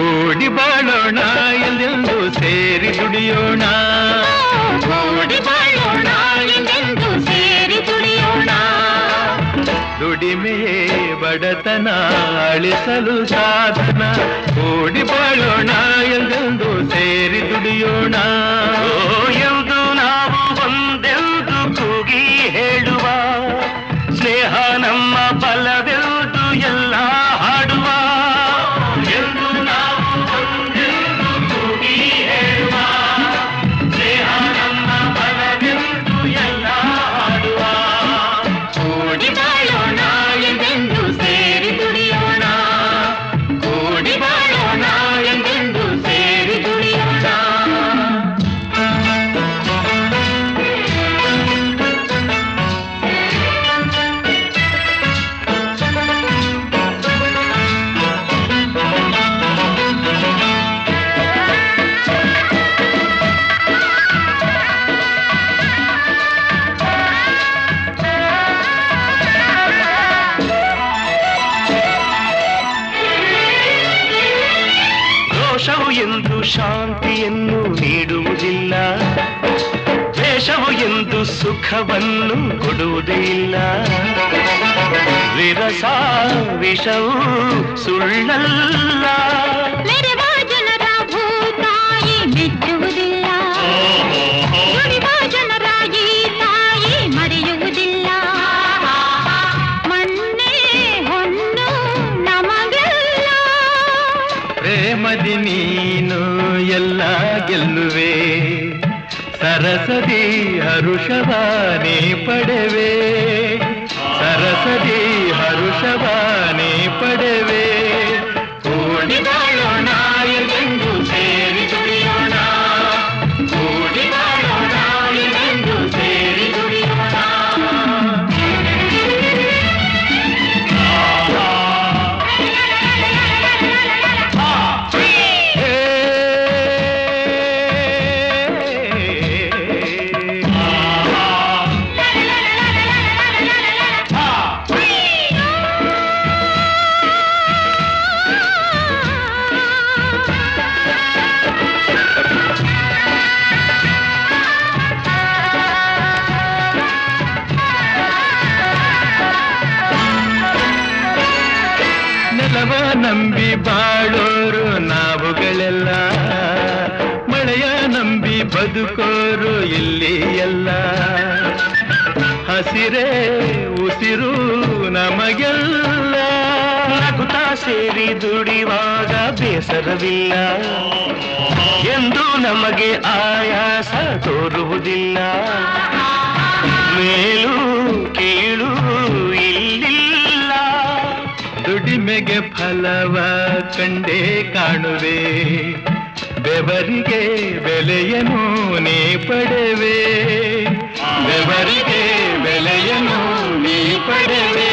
ಕೂಡಿ ಬಾಳೋಣ ಎಂದೆಂದು ಸೇರಿ ದುಡಿಯೋಣ ಕೂಡಿ ಬಾಳೋಣ ಎಂದೆಂದು ಸೇರಿ ದುಡಿಯೋಣ ದುಡಿಮೆಯೇ ಬಡತನ ಅಳಿಸಲು ಸಾಧನ ಕೂಡಿ ಬಾಳೋಣ ಎಂದೆಂದು ಸೇರಿ ದುಡಿಯೋಣ ಓ, ಎಂದು ನಾವು ಒಂದೆಂದು ಕೂಗಿ ಹೇಳುವ ಸ್ನೇಹ ನಮ್ಮ ಬಲವೆಂದು ಎಲ್ಲ ಹಾಡುವ ಎಂದು ನಾವು ಒಂದೆಂದು ಕೂಗಿ ಹೇಳುವ ಸ್ನೇಹ ನಮ್ಮ ಬಲವೆಂದು ಎಲ್ಲ ಹಾಡುವ ಕೂಡಿ ಬಾಳೋಣ ಎಂದೆಂದು ಸೇರಿ ದುಡಿಯೋಣ ಕೂಡಿ ಬಾಳೋಣ ಎಂದೆಂದು ಸೇರಿ ದುಡಿಯೋಣ ರೋಷವು ಎಂದು ಶಾಂತಿಯನ್ನು ನೀಡುವುದಿಲ್ಲ ದ್ವೇಷವು ಎಂದು ಸುಖವನ್ನು ಕೊಡುವುದೇ ಇಲ್ಲ ವಿರಸ ವಿಷವು ಸುಳ್ಳಲ್ಲ ಮೆರೆವ ಜನರ ಭೂತಾಯಿ ಮೆಚ್ಚುವುದಿಲ್ಲ ದುಡಿವ ಜನರ ಈ ತಾಯಿ ಮರೆಯುವುದಿಲ್ಲ ಮಣ್ಣೆ ಹೊನ್ನು ನಮಗೆಲ್ಲ ಪ್ರೇಮದಿ ನೀನು ಎಲ್ಲ ಗೆಲ್ಲುವೆ ಸರಸದಿ ಹರುಷವಾನಿ ಪಡೆವೆ ಸರಸದಿ ಹರುಷವಾನಿ ಪಡೆವೆ ಕೂಡಿ ಬಾಳೋಣ ಎಂದೆಂದು ಸೇರಿ ದುಡಿಯೋಣ ಕೂಡಿ ಬಾಳೋಣ ಎಂದೆಂದು ಸೇರಿ ದುಡಿಯೋಣ ನೆಲವ ನಂಬಿ ಬಾಳೋರು ನಾವುಗಳೆಲ್ಲ ಮಳೆಯ ನಂಬಿ ಬದುಕೋರು ಇಲ್ಲಿ ಎಲ್ಲ ಹಸಿರೇ ಉಸಿರು ನಮಗೆಲ್ಲ ನಗುತ್ತಾ ಸೇರಿ ದುಡಿವಾಗ ಬೇಸರವಿಲ್ಲ ಎಂದು ನಮಗೆ ಆಯಾಸ ತೋರುವುದಿಲ್ಲ ಮೇಲು ಕೀಳು ಇಲ್ಲಿಲ್ಲ ದುಡಿಮೆಗೆ ಫಲವ ಕಂಡೇ ಕಾಣುವೆ ಬೆವರಿಗೆ ಬೆಲೆಯನು ನೀ ಪಡೆವೆ ಬೆವರಿಗೆ ಬೆಲೆಯನು ನೀ ಪಡೆವೆ